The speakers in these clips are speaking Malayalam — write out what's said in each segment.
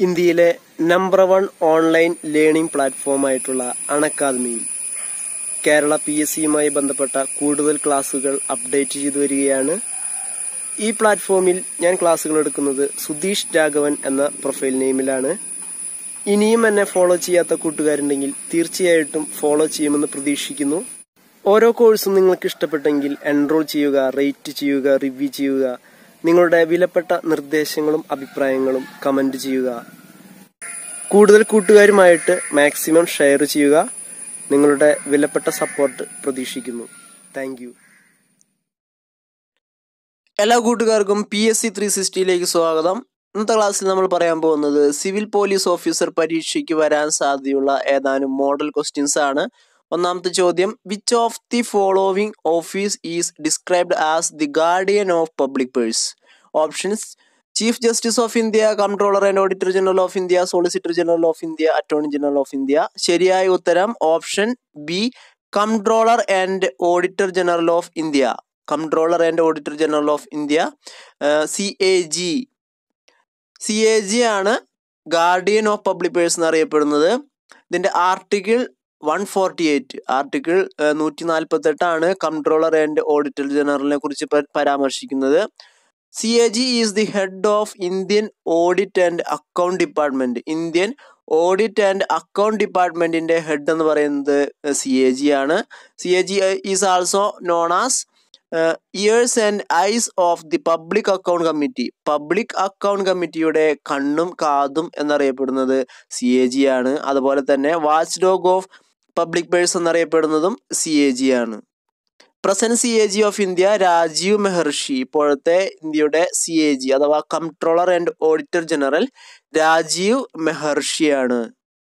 ഇന്ത്യയിലെ നമ്പർ വൺ ഓൺലൈൻ ലേണിംഗ് പ്ലാറ്റ്ഫോമായിട്ടുള്ള അണക്കാദമിയിൽ കേരള പി എസ് സിയുമായി ബന്ധപ്പെട്ട കൂടുതൽ ക്ലാസുകൾ അപ്ഡേറ്റ് ചെയ്തു വരികയാണ് ഈ പ്ലാറ്റ്ഫോമിൽ ഞാൻ ക്ലാസുകൾ എടുക്കുന്നത് സുധീഷ് രാഘവൻ എന്ന പ്രൊഫൈൽ നെയിമിലാണ് ഇനിയും എന്നെ ഫോളോ ചെയ്യാത്ത കൂട്ടുകാരുണ്ടെങ്കിൽ തീർച്ചയായിട്ടും ഫോളോ ചെയ്യുമെന്ന് പ്രതീക്ഷിക്കുന്നു ഓരോ കോഴ്സും നിങ്ങൾക്ക് ഇഷ്ടപ്പെട്ടെങ്കിൽ എൻറോൾ ചെയ്യുക റേറ്റ് ചെയ്യുക റിവ്യൂ ചെയ്യുക നിങ്ങളുടെ വിലപ്പെട്ട നിർദ്ദേശങ്ങളും അഭിപ്രായങ്ങളും കമന്റ് ചെയ്യുക കൂടുതൽ കൂട്ടുകാരുമായിട്ട് മാക്സിമം ഷെയർ ചെയ്യുക നിങ്ങളുടെ വിലപ്പെട്ട സപ്പോർട്ട് പ്രതീക്ഷിക്കുന്നു താങ്ക് യു എല്ലാ കൂട്ടുകാർക്കും പി എസ് സി ത്രീ സിക്സ്റ്റിയിലേക്ക് സ്വാഗതം ഇന്നത്തെ ക്ലാസ്സിൽ നമ്മൾ പറയാൻ പോകുന്നത് സിവിൽ പോലീസ് ഓഫീസർ പരീക്ഷയ്ക്ക് വരാൻ സാധ്യതയുള്ള ഏതാനും മോഡൽ ക്വസ്റ്റ്യൻസ് ആണ് ഒന്നാമത്തെ ചോദ്യം which of the following office is described as the guardian of public purse options chief justice of India comptroller and auditor general of India solicitor general of India attorney general of India ശരിയായ ഉത്തരം option B comptroller and auditor general of India comptroller and auditor general of India C A G C A G ആണ് ഗാർഡിയൻ ഓഫ് പബ്ലിക് പേഴ്സ് എന്നറിയപ്പെടുന്നത് ഇതിന്റെ article one forty eight article നൂറ്റി നാൽപ്പത്തെട്ടാണ് കംട്രോളർ ആൻഡ് ഓഡിറ്റർ ജനറലിനെ കുറിച്ച് പരാമർശിക്കുന്നത് C A G is the head of Indian audit and account department Indian audit and account ഡിപ്പാർട്ട്മെന്റിന്റെ ഹെഡ് എന്ന് പറയുന്നത് സി എ ജി ആണ് C A G is also known as ears and eyes of the public account committee public account കമ്മിറ്റിയുടെ കണ്ണും കാതും എന്നറിയപ്പെടുന്നത് സി എ ജി ആണ് അതുപോലെ തന്നെ watch dog of public purse എന്നറിയപ്പെടുന്നതും സി എ ജി ആണ് present C A G of India Rajiv Mehrishi ഇപ്പോഴത്തെ ഇന്ത്യയുടെ സി എ ജി അഥവാ comptroller and auditor general Rajiv മെഹർഷിയാണ്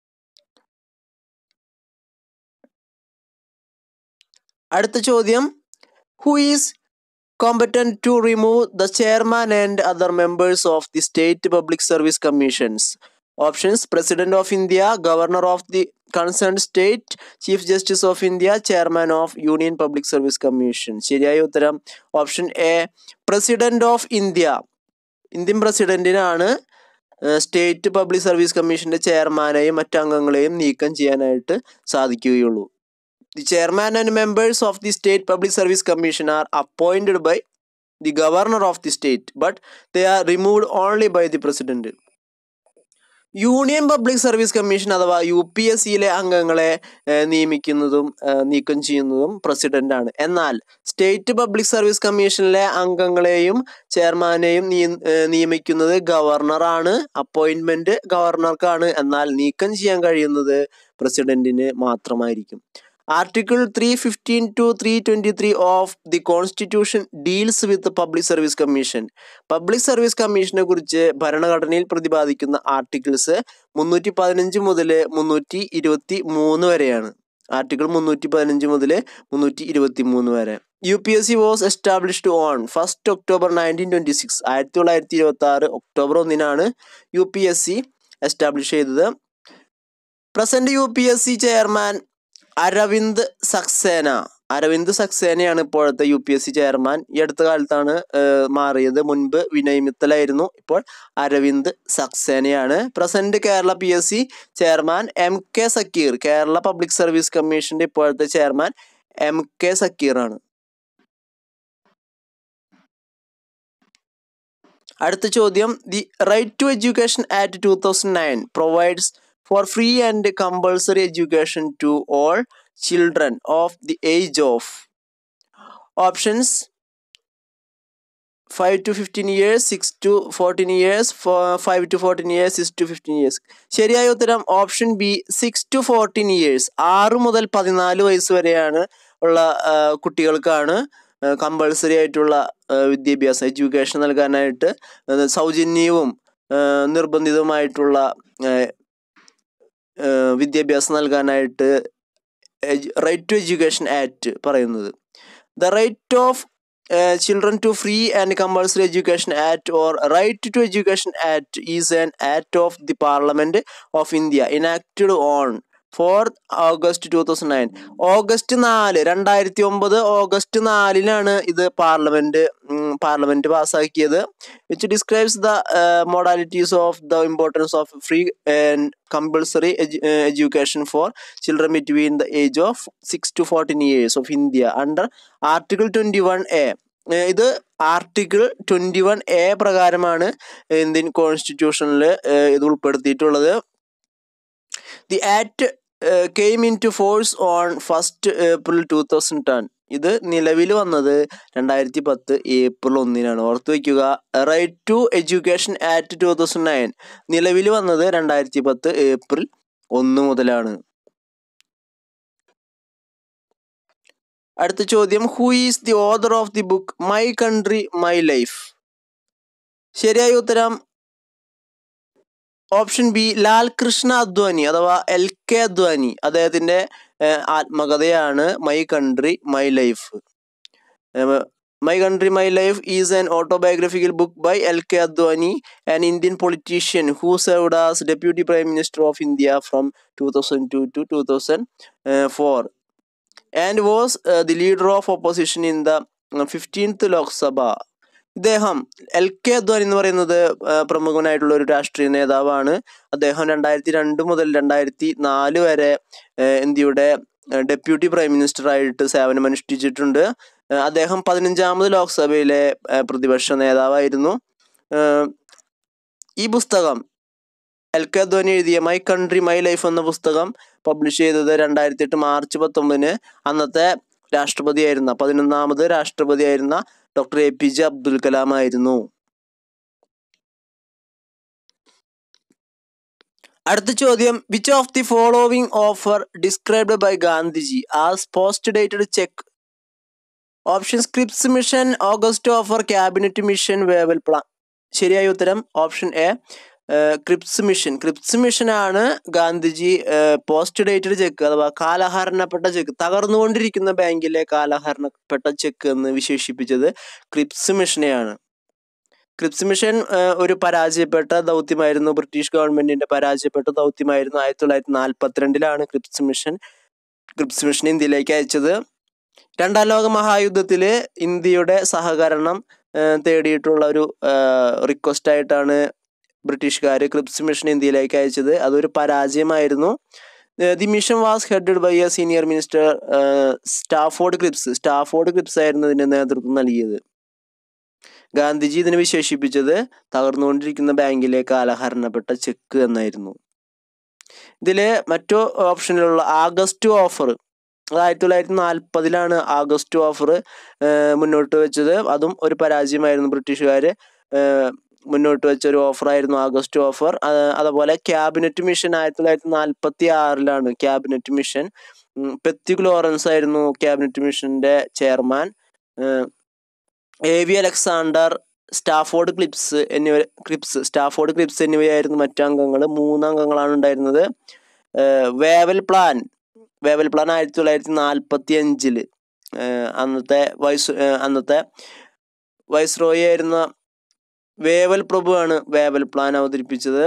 അടുത്ത ചോദ്യം who is competent to remove the chairman and other members of the state public service commissions options president of India governor of the concern state chief justice of India chairman of union public service commission ശരിയായ ഉത്തരം option A president of India Indian പ്രസിഡന്റിനാണ് സ്റ്റേറ്റ് പബ്ലിക് സർവീസ് കമ്മീഷന്റെ ചെയർമാനെയും മറ്റു അംഗങ്ങളെയും നീക്കം ചെയ്യാനായിട്ട് സാധിക്കുകയുള്ളൂ the chairman and members of the state public service commission are appointed by the governor of the state but they are removed only by the president union public service commission അഥവാ യു പി എസ് സിയിലെ അംഗങ്ങളെ നിയമിക്കുന്നതും നീക്കം ചെയ്യുന്നതും പ്രസിഡന്റ് ആണ് എന്നാൽ സ്റ്റേറ്റ് പബ്ലിക് സർവീസ് കമ്മീഷനിലെ അംഗങ്ങളെയും ചെയർമാനെയും നിയമിക്കുന്നത് ഗവർണറാണ് അപ്പോയിന്റ്മെന്റ് ഗവർണർക്കാണ് എന്നാൽ നീക്കം ചെയ്യാൻ കഴിയുന്നത് പ്രസിഡന്റിന് മാത്രമായിരിക്കും article three fifteen to three twenty three of the constitution deals with public service commission public service കമ്മീഷനെ കുറിച്ച് ഭരണഘടനയിൽ പ്രതിപാദിക്കുന്ന ആർട്ടിക്കിൾസ് മുന്നൂറ്റി പതിനഞ്ച് മുതൽ മുന്നൂറ്റി ഇരുപത്തി മൂന്ന് വരെയാണ് ആർട്ടിക്കിൾ മുന്നൂറ്റി പതിനഞ്ച് മുതൽ മുന്നൂറ്റി ഇരുപത്തി മൂന്ന് വരെ U P S C was established on first October nineteen twenty six ആയിരത്തി തൊള്ളായിരത്തി ഇരുപത്തി ആറ് ഒക്ടോബർ ഒന്നിനാണ് U P S C establish ചെയ്തത് present U P S C chairman Arvind Saxena Arvind സക്സേനയാണ് ഇപ്പോഴത്തെ U P S C chairman ഈ അടുത്ത കാലത്താണ് മാറിയത് മുൻപ് വിനയ് മിത്തലായിരുന്നു ഇപ്പോൾ അരവിന്ദ് സക്സേനയാണ് present Kerala P S C chairman M K Zakir Kerala public service കമ്മീഷന്റെ ഇപ്പോഴത്തെ ചെയർമാൻ എം കെ സക്കീർ ആണ് അടുത്ത ചോദ്യം the right to education act two thousand nine provides for free and compulsory education to all children of the age of options 5 to 15 years 6 to 14 years 5 to 14 years 6 to 15 years ശരിയായ ഉത്തരം option B six to fourteen years ആറ് മുതൽ പതിനാല് വയസ്സ് വരെയാണ് ഉള്ള കുട്ടികൾക്കാണ് കമ്പൾസറി ആയിട്ടുള്ള വിദ്യാഭ്യാസം എഡ്യൂക്കേഷൻ നൽകാനായിട്ട് സൗജന്യവും നിർബന്ധിതവുമായിട്ടുള്ള വിദ്യാഭ്യാസം നൽകാനായിട്ട് റൈറ്റ് ടു എഡ്യൂക്കേഷൻ ആക്ട് പറയുന്നത് the right of children to free and compulsory education act or right to education act is an act of the parliament of India enacted on fourth August two thousand nine August നാല് രണ്ടായിരത്തി ഒമ്പത് ഓഗസ്റ്റ് നാലിനാണ് ഇത് പാർലമെന്റ് പാർലമെന്റ് പാസ്സാക്കിയത് which describes the modalities of the importance of free and compulsory education for children between the age of six to fourteen years of India under article twenty one A ഇത് ആർട്ടിക്കിൾ ട്വൻറ്റി വൺ എ പ്രകാരമാണ് ഇന്ത്യൻ കോൺസ്റ്റിറ്റ്യൂഷനിൽ ഇത് ഉൾപ്പെടുത്തിയിട്ടുള്ളത് the act came into force on first April two thousand ten ഇത് നിലവിൽ വന്നത് രണ്ടായിരത്തി പത്ത് ഏപ്രിൽ ഒന്നിനാണ് ഓർത്ത് വയ്ക്കുക right to education act two thousand nine നിലവിൽ വന്നത് രണ്ടായിരത്തി പത്ത് ഏപ്രിൽ ഒന്ന് മുതലാണ് അടുത്ത ചോദ്യം who is the author of the book my country my life ശരിയായ ഉത്തരം ഓപ്ഷൻ ബി ലാൽ കൃഷ്ണ അദ്വാനി അഥവാ എൽ കെ അദ്വാനി അദ്ദേഹത്തിൻ്റെ ആത്മകഥയാണ് my country my life my country my life is an autobiographical book by L K Advani an Indian politician who served as deputy prime minister of India from two thousand two to two thousand four and was the leader of opposition in the fifteenth Lok Sabha ഇദ്ദേഹം എൽ കെ അദ്വാനി എന്ന് പറയുന്നത് പ്രമുഖനായിട്ടുള്ള ഒരു രാഷ്ട്രീയ നേതാവാണ് അദ്ദേഹം രണ്ടായിരത്തി രണ്ട് മുതൽ രണ്ടായിരത്തി നാല് വരെ ഇന്ത്യയുടെ ഡെപ്യൂട്ടി പ്രൈം മിനിസ്റ്റർ ആയിട്ട് സേവനമനുഷ്ഠിച്ചിട്ടുണ്ട് അദ്ദേഹം പതിനഞ്ചാമത് ലോക്സഭയിലെ പ്രതിപക്ഷ നേതാവായിരുന്നു ഈ പുസ്തകം എൽ കെ അദ്വാനി എഴുതിയ മൈ കൺട്രി മൈ ലൈഫ് എന്ന പുസ്തകം പബ്ലിഷ് ചെയ്തത് രണ്ടായിരത്തി എട്ട് മാർച്ച് പത്തൊമ്പതിന് അന്നത്തെ രാഷ്ട്രപതിയായിരുന്ന പതിനൊന്നാമത് രാഷ്ട്രപതിയായിരുന്ന doctor A P J Abdul Kalam ആയിരുന്നു അടുത്ത ചോദ്യം which of the following offer described by Gandhiji as post dated cheque option Cripps mission August offer cabinet mission Wavell plan ശരിയായ ഉത്തരം option A Cripps mission Cripps മിഷനാണ് ഗാന്ധിജി പോസ്റ്റ് ഡേറ്റഡ് ചെക്ക് അഥവാ കാലഹരണപ്പെട്ട ചെക്ക് തകർന്നുകൊണ്ടിരിക്കുന്ന ബാങ്കിലെ കാലഹരണപ്പെട്ട ചെക്ക് എന്ന് വിശേഷിപ്പിച്ചത് ക്രിപ്സ് മിഷനെയാണ് ക്രിപ്സ് മിഷൻ ഒരു പരാജയപ്പെട്ട ദൗത്യമായിരുന്നു ബ്രിട്ടീഷ് ഗവൺമെന്റിന്റെ പരാജയപ്പെട്ട ദൗത്യമായിരുന്നു ആയിരത്തി തൊള്ളായിരത്തി നാൽപ്പത്തിരണ്ടിലാണ് ക്രിപ്സ് മിഷൻ ക്രിപ്സ് മിഷൻ ഇന്ത്യയിലേക്ക് അയച്ചത് രണ്ടാം ലോക മഹായുദ്ധത്തിൽ ഇന്ത്യയുടെ സഹകരണം തേടിയിട്ടുള്ള ഒരു റിക്വസ്റ്റ് ആയിട്ടാണ് ബ്രിട്ടീഷുകാർ ക്രിപ്സ് മിഷൻ ഇന്ത്യയിലേക്ക് അയച്ചത് അതൊരു പരാജയമായിരുന്നു the mission was headed by a senior minister Stafford Cripps Stafford Cripps ആയിരുന്നു ഇതിന് നേതൃത്വം നൽകിയത് ഗാന്ധിജി ഇതിനെ വിശേഷിപ്പിച്ചത് തകർന്നുകൊണ്ടിരിക്കുന്ന ബാങ്കിലെ കാലഹരണപ്പെട്ട ചെക്ക് എന്നായിരുന്നു ഇതിലെ മറ്റു ഓപ്ഷനിലുള്ള ആഗസ്റ്റ് ഓഫർ അത് ആയിരത്തി തൊള്ളായിരത്തി നാൽപ്പതിലാണ് ആഗസ്റ്റ് ഓഫർ മുന്നോട്ട് വെച്ചത് അതും ഒരു പരാജയമായിരുന്നു ബ്രിട്ടീഷുകാർ മുന്നോട്ട് വെച്ച ഒരു ഓഫറായിരുന്നു ആഗസ്റ്റ് ഓഫർ അതുപോലെ ക്യാബിനറ്റ് മിഷൻ ആയിരത്തി തൊള്ളായിരത്തി നാൽപ്പത്തി ആറിലാണ് ക്യാബിനറ്റ് മിഷൻ പെത്തി ലോറൻസ് ആയിരുന്നു ക്യാബിനറ്റ് മിഷന്റെ chairman A V Alexander Stafford Cripps എന്നിവ ക്ലിപ്സ് സ്റ്റാഫോർഡ് ക്ലിപ്സ് എന്നിവയായിരുന്നു മറ്റു അംഗങ്ങൾ മൂന്ന് അംഗങ്ങളാണ് ഉണ്ടായിരുന്നത് വേവൽ പ്ലാൻ വേവൽ പ്ലാൻ ആയിരത്തി തൊള്ളായിരത്തി നാൽപ്പത്തി അഞ്ചില് അന്നത്തെ വൈസ് അന്നത്തെ വൈസ്രോയി ആയിരുന്ന വേവൽ പ്രഭുവാണ് വേവൽ പ്ലാൻ അവതരിപ്പിച്ചത്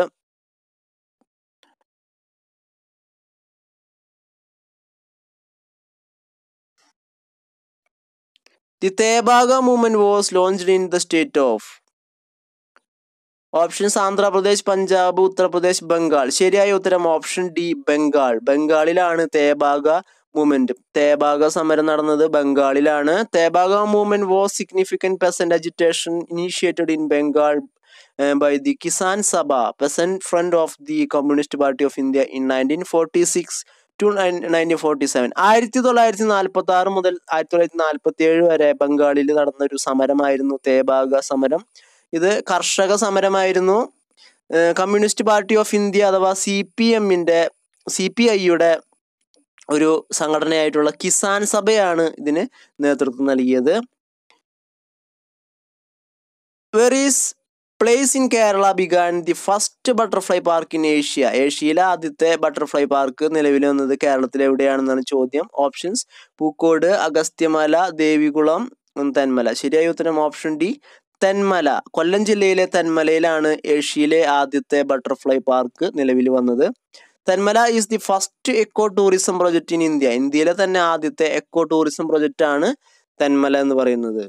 the Tebhaga movement was launched in the state of options Andhra Pradesh Punjab Uttar Pradesh Bengal ശരിയായ ഉത്തരം ഓപ്ഷൻ ഡി ബംഗാൾ ബംഗാളിലാണ് തേബാഗ മൂവ്മെന്റ് തേബാഗ സമരം നടന്നത് ബംഗാളിലാണ് Tebhaga movement was significant peasant agitation initiated in Bengal by the Kisan Sabha peasant front of the communist party of India in nineteen forty six to nineteen forty seven ആയിരത്തി തൊള്ളായിരത്തി നാൽപ്പത്തി ആറ് മുതൽ ആയിരത്തി തൊള്ളായിരത്തി നാൽപ്പത്തി ഏഴ് വരെ ബംഗാളിൽ നടന്ന ഒരു സമരമായിരുന്നു തേബാഗ സമരം ഇത് കർഷക സമരമായിരുന്നു കമ്മ്യൂണിസ്റ്റ് പാർട്ടി ഓഫ് ഇന്ത്യ അഥവാ സി പി എമ്മിൻ്റെ സി പി ഐയുടെ ഒരു സംഘടനയായിട്ടുള്ള കിസാൻ സഭയാണ് ഇതിന് നേതൃത്വം നൽകിയത് where is place in Kerala began the first butterfly park in Asia ഏഷ്യയിലെ ആദ്യത്തെ ബട്ടർഫ്ലൈ പാർക്ക് നിലവിൽ വന്നത് കേരളത്തിൽ എവിടെയാണെന്നാണ് ചോദ്യം ഓപ്ഷൻസ് പൂക്കോട് അഗസ്ത്യമല ദേവികുളം തെന്മല ശരിയായ ഉത്തരം ഓപ്ഷൻ ഡി തെന്മല കൊല്ലം ജില്ലയിലെ തെന്മലയിലാണ് ഏഷ്യയിലെ ആദ്യത്തെ ബട്ടർഫ്ലൈ പാർക്ക് നിലവിൽ വന്നത് Thenmala is the first eco tourism project in India ഇന്ത്യയിലെ തന്നെ ആദ്യത്തെ എക്കോ ടൂറിസം പ്രൊജക്റ്റ് ആണ് തെന്മല എന്ന് പറയുന്നത്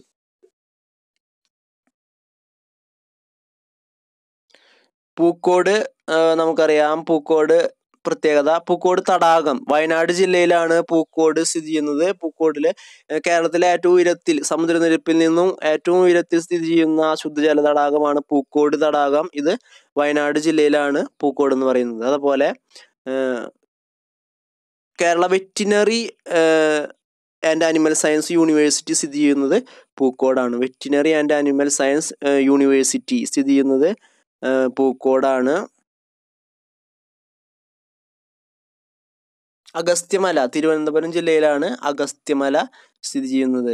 പൂക്കോട് ആ, നമുക്കറിയാം പൂക്കോട് പ്രത്യേകത പൂക്കോട് തടാകം വയനാട് ജില്ലയിലാണ് പൂക്കോട് സ്ഥിതി ചെയ്യുന്നത് പൂക്കോടില് ഏഹ് കേരളത്തിലെ ഏറ്റവും ഉയരത്തിൽ സമുദ്രനിരപ്പിൽ നിന്നും ഏറ്റവും ഉയരത്തിൽ സ്ഥിതി ചെയ്യുന്ന ശുദ്ധജല തടാകമാണ് പൂക്കോട് തടാകം ഇത് വയനാട് ജില്ലയിലാണ് പൂക്കോട് എന്ന് പറയുന്നത് അതുപോലെ ഏഹ് Kerala veterinary and animal science university സ്ഥിതി ചെയ്യുന്നത് പൂക്കോടാണ് veterinary and animal science university സ്ഥിതി ചെയ്യുന്നത് ഏഹ് പൂക്കോടാണ് അഗസ്ത്യമല തിരുവനന്തപുരം ജില്ലയിലാണ് അഗസ്ത്യമല സ്ഥിതി ചെയ്യുന്നത്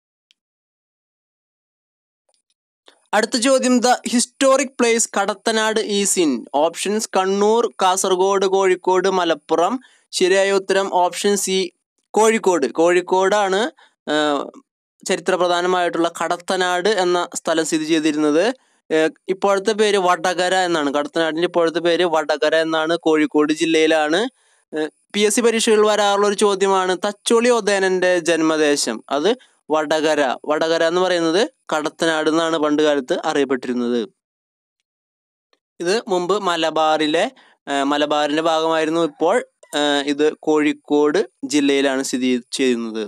അടുത്ത ചോദ്യം the historic place Kadathanadu is in options Kannur Kasaragod Kozhikode Malappuram ശരിയായ ഉത്തരം ഓപ്ഷൻ സി കോഴിക്കോട് കോഴിക്കോടാണ് ആ, ചരിത്രപ്രധാനമായിട്ടുള്ള കടത്തനാട് എന്ന സ്ഥലം സ്ഥിതി ചെയ്തിരുന്നത് ഏഹ് ഇപ്പോഴത്തെ പേര് വടകര എന്നാണ് കടത്തനാടിന്റെ ഇപ്പോഴത്തെ പേര് വടകര എന്നാണ് കോഴിക്കോട് ജില്ലയിലാണ് പി എസ് സി പരീക്ഷകളിൽ വരാറുള്ള ഒരു ചോദ്യമാണ് തച്ചോളി ഒതേനന്റെ ജന്മദേശം അത് വടകര വടകര എന്ന് പറയുന്നത് കടത്തനാട് എന്നാണ് പണ്ട് കാലത്ത് അറിയപ്പെട്ടിരുന്നത് ഇത് മുമ്പ് മലബാറിലെ ആ, മലബാറിന്റെ ഭാഗമായിരുന്നു ഇപ്പോൾ ആ, ഇത് കോഴിക്കോട് ജില്ലയിലാണ് സ്ഥിതി ചെയ്യുന്നത്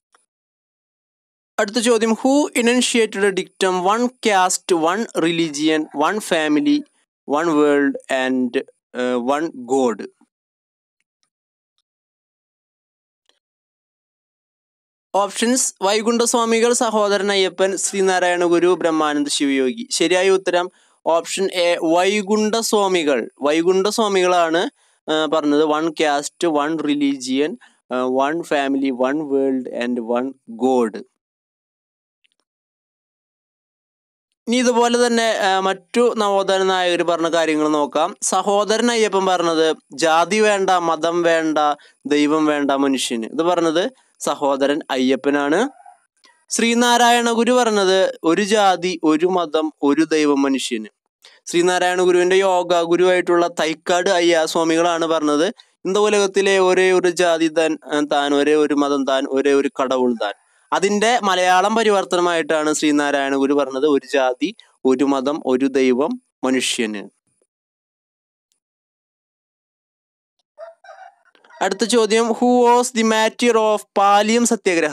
അടുത്ത ചോദ്യം who initiated dictum one caste one religion one family one world and one god options Vaikunda Swamikal Sahodaran Ayyappan Sreenarayana ഗുരു ബ്രഹ്മാനന്ദ ശിവയോഗി ശരിയായ ഉത്തരം ഓപ്ഷൻ എ വൈകുണ്ഠസ്വാമികൾ വൈകുണ്ഠസ്വാമികളാണ് ആ, പറഞ്ഞത് one caste one religion one family one world and one god ഇനി ഇതുപോലെ തന്നെ ആ, മറ്റു നവോത്ഥാന നായകർ പറഞ്ഞ കാര്യങ്ങൾ നോക്കാം സഹോദരൻ അയ്യപ്പൻ പറഞ്ഞത് ജാതി വേണ്ട മതം വേണ്ട ദൈവം വേണ്ട മനുഷ്യന് ഇത് പറഞ്ഞത് സഹോദരൻ അയ്യപ്പനാണ് ശ്രീനാരായണ ഗുരു പറഞ്ഞത് ഒരു ജാതി ഒരു മതം ഒരു ദൈവം മനുഷ്യന് ശ്രീനാരായണ ഗുരുവിന്റെ യോഗ ഗുരുവായിട്ടുള്ള തൈക്കാട് അയ്യ സ്വാമികളാണ് പറഞ്ഞത് இந்த ഉലകത്തിലെ ഒരേ ഒരു ജാതി താൻ താൻ ഒരേ ഒരു മതം താൻ ഒരേ ഒരു കടവുൾ താൻ അതിന്റെ മലയാളം പരിവർത്തനമായിട്ടാണ് ശ്രീനാരായണ ഗുരു പറഞ്ഞത് ഒരു ജാതി ഒരു മതം ഒരു ദൈവം മനുഷ്യന് അടുത്ത ചോദ്യം who was the martyr of Paliyam Satyagraha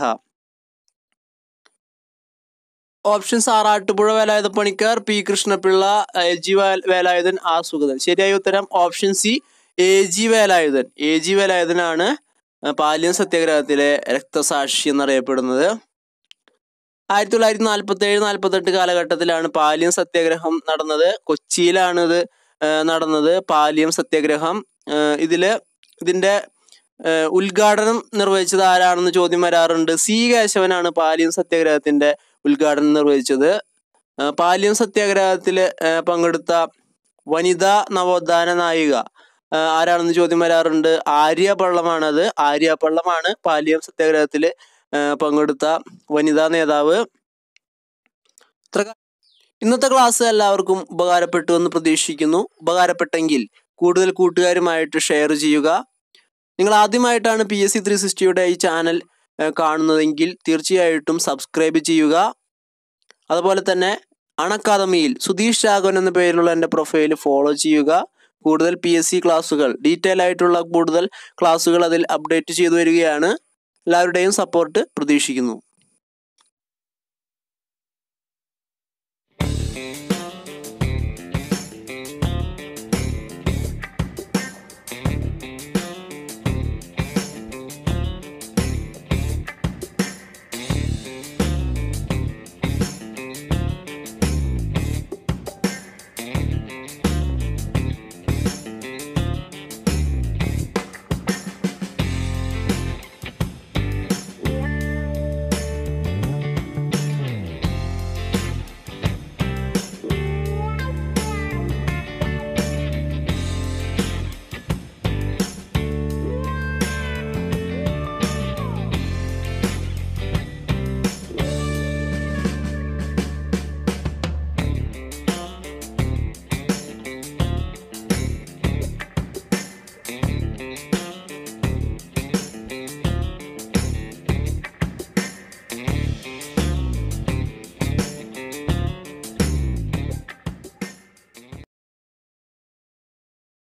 options Arattupuzha Velayudha Panicker P Krishna Pillai A G വേല- വേലായുധൻ ആർ സുഗതൻ ശരിയായ ഉത്തരം option C A G Velayudhan A G വേലായുധനാണ് ആ, പാലിയം സത്യാഗ്രഹത്തിലെ രക്തസാക്ഷി എന്നറിയപ്പെടുന്നത് ആയിരത്തി തൊള്ളായിരത്തി നാൽപ്പത്തി ഏഴ് നാൽപ്പത്തെട്ട് കാലഘട്ടത്തിലാണ് പാലിയം സത്യാഗ്രഹം നടന്നത് കൊച്ചിയിലാണ് ഇത് ആ, നടന്നത് പാലിയം സത്യാഗ്രഹം ആ, ഇതില് ഇതിന്റെ ആ, ഉദ്ഘാടനം നിർവഹിച്ചത് ആരാണെന്ന് ചോദ്യം വരാറുണ്ട് സി കേശവനാണ് പാലിയം സത്യാഗ്രഹത്തിന്റെ ഉദ്ഘാടനം നിർവഹിച്ചത് ആ, പാലിയം സത്യാഗ്രഹത്തിൽ പങ്കെടുത്ത വനിതാ നവോത്ഥാന നായിക ആ, ആരാണെന്ന് ചോദ്യം വരാറുണ്ട് ആര്യ പള്ളമാണത് ആര്യ പള്ളമാണ് പാലിയം സത്യാഗ്രഹത്തിൽ പങ്കെടുത്ത വനിതാ നേതാവ് ഇത്ര കാ- ഇന്നത്തെ ക്ലാസ് എല്ലാവർക്കും ഉപകാരപ്പെട്ടു എന്ന് പ്രതീക്ഷിക്കുന്നു ഉപകാരപ്പെട്ടെങ്കിൽ കൂടുതൽ കൂട്ടുകാരുമായിട്ട് ഷെയർ ചെയ്യുക നിങ്ങൾ ആദ്യമായിട്ടാണ് പി എസ് സി ത്രീ സിക്സ്റ്റിയുടെ ഈ ചാനൽ ഏഹ്, കാണുന്നതെങ്കിൽ തീർച്ചയായിട്ടും സബ്സ്ക്രൈബ് ചെയ്യുക അതുപോലെ തന്നെ അൺ അക്കാദമിയിൽ സുധീഷ് രാഘവൻ എന്ന പേരിലുള്ള എൻ്റെ പ്രൊഫൈൽ ഫോളോ ചെയ്യുക കൂടുതൽ പി എസ് സി ക്ലാസ്സുകൾ ഡീറ്റെയിൽ ആയിട്ടുള്ള കൂടുതൽ ക്ലാസ്സുകൾ അതിൽ അപ്ഡേറ്റ് ചെയ്തു വരികയാണ് എല്ലാവരുടെയും സപ്പോർട്ട് പ്രതീക്ഷിക്കുന്നു